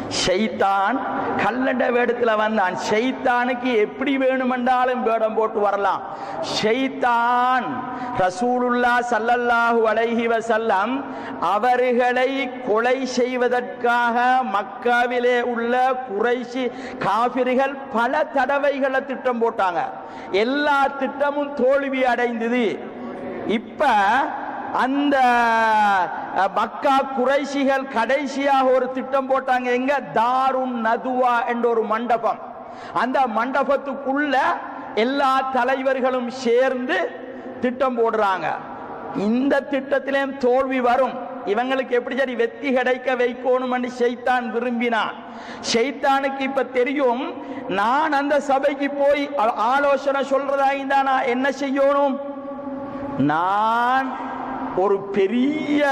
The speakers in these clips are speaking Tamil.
ஷைத்தான் கல்லண்ட வேடத்துல வந்தான் ஷைத்தானுக்கு எப்படி வேணுமென்றாலும் வேடம் போட்டு வரலாம் ஷைத்தான் ரசூலுல்லா சல்லல்லாஹு அலைஹி வஸல்லம் அவர்களை கொலை செய்வதற்காக மக்காவிலே உள்ள குறைஷி காபிர்கள் பல தடவைகளை திட்டம் போட்டாங்க எல்லா திட்டமும் தோல்வி அடைந்தது இப்ப அந்த அஹ், மக்கா குறைஷிகள் கடைசியாக ஒரு திட்டம் போட்டாங்க எங்க தாருன் நதுவா என்ற ஒரு மண்டபம் அந்த மண்டபத்துக்குள்ள எல்லா தலைவர்களும் சேர்ந்து திட்டம் போடுறாங்க இந்த திட்டத்திலேயும் தோல்வி வரும் இவங்களுக்கு எப்படி சரி வெத்தி கிடைக்க வைக்கணும்னு ஷைத்தான் விரும்பினான் ஷைத்தானுக்கு இப்ப தெரியும் நான் அந்த சபைக்கு போய் ஆ- ஆலோசனை சொல்றதா இருந்தா நான் என்ன செய்யணும் நான் ஒரு பெரிய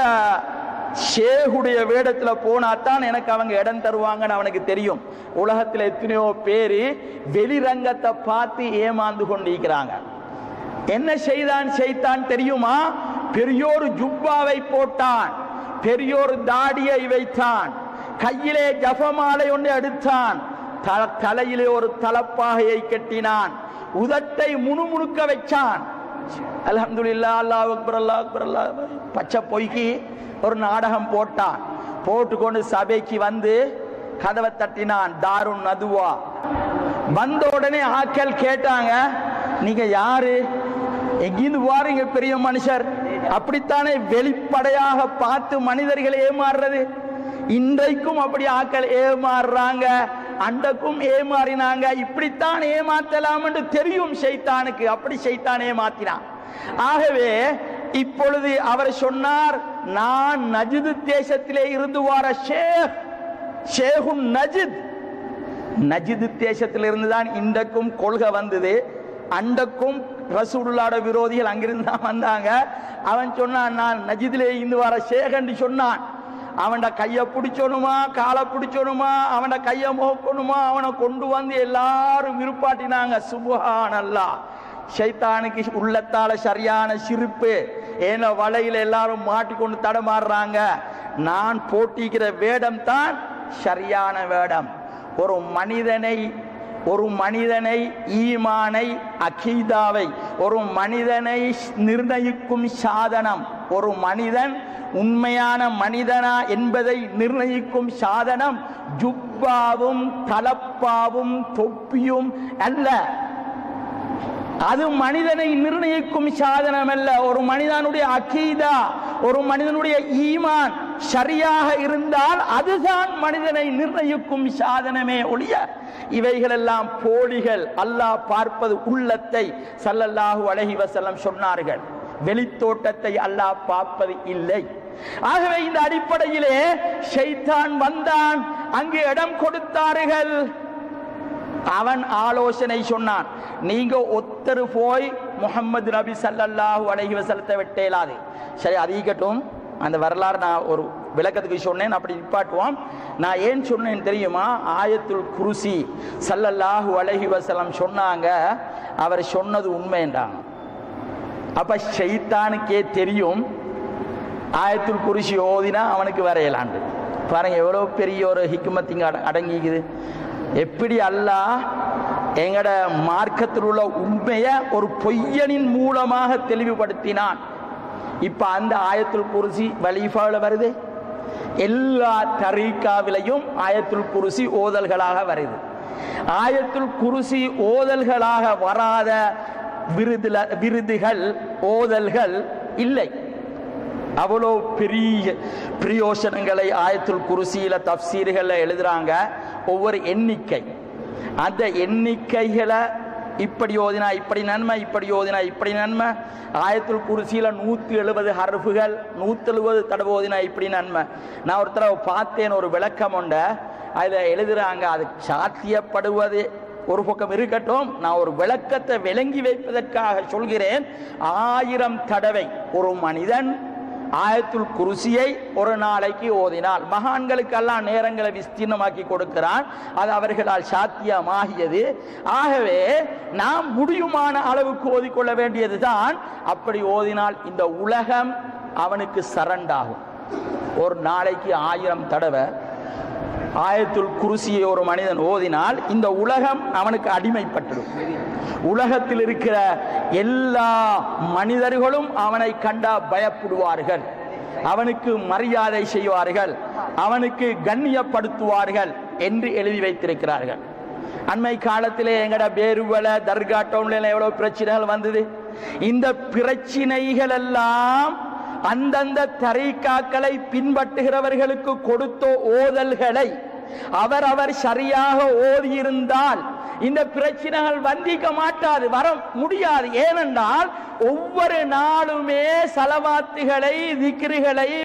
ஷேகுடைய வேடத்துல போனா தான் எனக்கு அவங்க இடம் தருவாங்கன்னு அவனுக்கு தெரியும் உலகத்துல எத்தனையோ பேரு வெளிரங்கத்தை பார்த்து ஏமாந்து கொண்டிருக்கிறாங்க என்ன செய்தான் செய்தான் தெரியுமா பெரியோரு ஜுப்பாவை போட்டான் பெரியோரு தாடியை வைத்தான் கையிலே ஜபமாலை ஒன்று எடுத்தான் த- தலையிலே ஒரு தலப்பாகையை கட்டினான் உதட்டை முணுமுணுக்க வச்சான் அல்ஹம்துலில்லாஹ் அல்லாஹ் அக்பர் அல்லாஹ் அக்பர் அல்லாஹ் அக்பர். பச்சை பொய்க்கு ஒரு நாடகம் போட்டான் போட்டுக்கொண்டு சபைக்கு வந்து கதவை தட்டினான் தாருன் நதுவா வந்த உடனே ஆட்கள் கேட்டாங்க நீங்க யாரு எங்கிருந்து வாரீங்க பெரிய மனுஷர் அப்படித்தானே வெளிப்படையாக பார்த்து மனிதர்களை ஏமாறுறது இன்றைக்கும் அப்படி ஆட்கள் ஏமாறுறாங்க அண்டக்கும் ஏமாறினாங்க இப்படித்தான் ஏமாத்தலாம் என்று தெரியும் ஷைத்தானுக்கு அப்படி ஷைத்தான் ஏமாத்தினான் ஆகவே இப்பொழுது அவர் சொன்னார் நான் நஜிது தேசத்திலே இருந்து வார ஷேக் ஷேகுன் நஜித் நஜிது தேசத்திலிருந்து தான் இன்றைக்கும் கொள்கை வந்தது அண்டக்கும் ரசூலுல்லாட விரோதிகள் அங்கிருந்து தான் வந்தாங்க அவன் சொன்னான் நான் நஜிதிலே இருந்து வர சேகண்டி சொன்னான் அவன்ட கையை பிடிச்சோணுமா காலை பிடிச்சோணுமா அவன்ட கையை முகக்கணுமா அவனை கொண்டு வந்து எல்லாரும் விருப்பாட்டினாங்க சுபஹான் அல்லாஹ் ஷைத்தானுக்கு உள்ளத்தால சரியான சிரிப்பு ஏன்னா வலையில எல்லாரும் மாட்டிக்கொண்டு தடமாறுறாங்க நான் போட்டிக்கிற வேடம் தான் சரியான வேடம் ஒரு மனிதனை ஒரு மனிதனை ஈமானை அகீதாவை ஒரு மனிதனை நிர்ணயிக்கும் சாதனம் ஒரு மனிதன் உண்மையான மனிதனா என்பதை நிர்ணயிக்கும் சாதனம் ஜுப்பாவும் தலப்பாவும் தொப்பியும் அல்ல அது மனிதனை நிர்ணயிக்கும் சாதனம் அல்ல ஒரு மனிதனுடைய அகீதா ஒரு மனிதனுடைய ஈமான் சரியாக இருந்தால் அதுதான் மனிதனை நிர்ணயிக்கும் சாதனமே ஒழிய இவைகளெல்லாம் போலிகள் அல்லாஹ் பார்ப்பது உள்ளத்தை சல்லல்லாஹு அலைஹி வஸல்லம் சொன்னார்கள் வெளித்தோட்டத்தை அல்லாஹ் பார்ப்பது இல்லை ஆகவே இந்த அடிப்படையிலே ஷைத்தான் வந்தான் அங்கு இடம் கொடுத்தார்கள் அவன் ஆலோசனை சொன்னான் நீங்க ஒத்தரு போய் முகமது நபி ஸல்லல்லாஹு அலைஹி வஸல்லத்தை வெட்டேலாது சரி அதிகட்டும் அந்த வரலாறு நான் ஒரு விளக்கத்துக்கு சொன்னேன் அப்படி நிப்பாட்டுவோம் நான் ஏன் சொன்னேன் தெரியுமா ஆயத்துல் குருசி ஸல்லல்லாஹு அலைஹி வஸல்லம் சொன்னாங்க அவர் சொன்னது உண்மைன்றாங்க அப்ப ஷைத்தானுக்கே தெரியும் ஆயத்துல் குருசி ஓதினா அவனுக்கு வரையலாண்டு பாருங்க எவ்வளவு பெரிய ஒரு ஹிக்குமத் இங்க அட- அடங்கிக்குது எப்படி அல்லாஹ் எங்கட மார்க்கத்தில் உள்ள உண்மையை ஒரு பொய்யனின் மூலமாக தெளிவுபடுத்தினான் இப்ப அந்த ஆயத்துல் குருசி வலீஃபாவில் வருது எல்லா தரீக்காவிலையும் ஆயத்துல் குருசி ஓதல்களாக வருது ஆயத்துல் குருசி ஓதல்களாக வராத விருதுல விருதுகள் ஓதல்கள் இல்லை அவ்வளோ பெரிய பிரயோசனங்களை ஆயத்துல் குருசியில தப்சீர்கள்ல எழுதுறாங்க ஒவ்வொரு எண்ணிக்கை அந்த எண்ணிக்கைகளை இப்படி ஓதினா இப்படி நன்மை இப்படி ஓதினா இப்படி நன்மை ஆயத்துல் குருசியில நூத்தி எழுபது ஹர்ஃபுகள் நூத்தி எழுபது தடவை ஓதினா இப்படி நன்மை நான் ஒரு தடவை பார்த்தேன் ஒரு விளக்கம் உண்ட அதில் எழுதுறாங்க அது சாத்தியப்படுவது ஒரு பக்கம் இருக்கட்டும் நான் ஒரு விளக்கத்தை விளங்கி வைப்பதற்காக சொல்கிறேன் ஆயிரம் தடவை ஒரு மனிதன் ஆயத்துல் குருசியை ஒரு நாளைக்கு ஓதினால் மகான்களுக்கெல்லாம் நேரங்களை விஸ்தீர்ணமாக்கி கொடுக்கிறான் அது அவர்களால் சாத்தியமாகியது ஆகவே நாம் முடியுமான அளவுக்கு ஓதிக்கொள்ள வேண்டியதுதான் அப்படி ஓதினால் இந்த உலகம் அவனுக்கு சரண்டாகும் ஒரு நாளைக்கு ஆயிரம் தடவை ஆயத்துல் குருசியை ஒரு மனிதன் ஓதினால் இந்த உலகம் அவனுக்கு அடிமைப்பட்டுடும் உலகத்தில் இருக்கிற எல்லா மனிதர்களும் அவனை கண்டா பயப்படுவார்கள் அவனுக்கு மரியாதை செய்வார்கள் அவனுக்கு கண்ணியப்படுத்துவார்கள் என்று எழுதி வைத்திருக்கிறார்கள் அண்மை காலத்திலே எங்கட பேருவல தர்கா டவுன்ல எவ்வளவு பிரச்சனைகள் வந்தது இந்த பிரச்சனைகள் எல்லாம் அந்தந்த தரைக்காக்களை பின்பற்றுகிறவர்களுக்கு கொடுத்த ஓதல்களை அவர் அவர் சரியாக ஓதியிருந்தால் இந்த பிரச்சனைகள் வந்திக்க மாட்டாது வர முடியாது ஏனென்றால் ஒவ்வொரு நாளுமே சலவாத்துகளை திக்ருகளை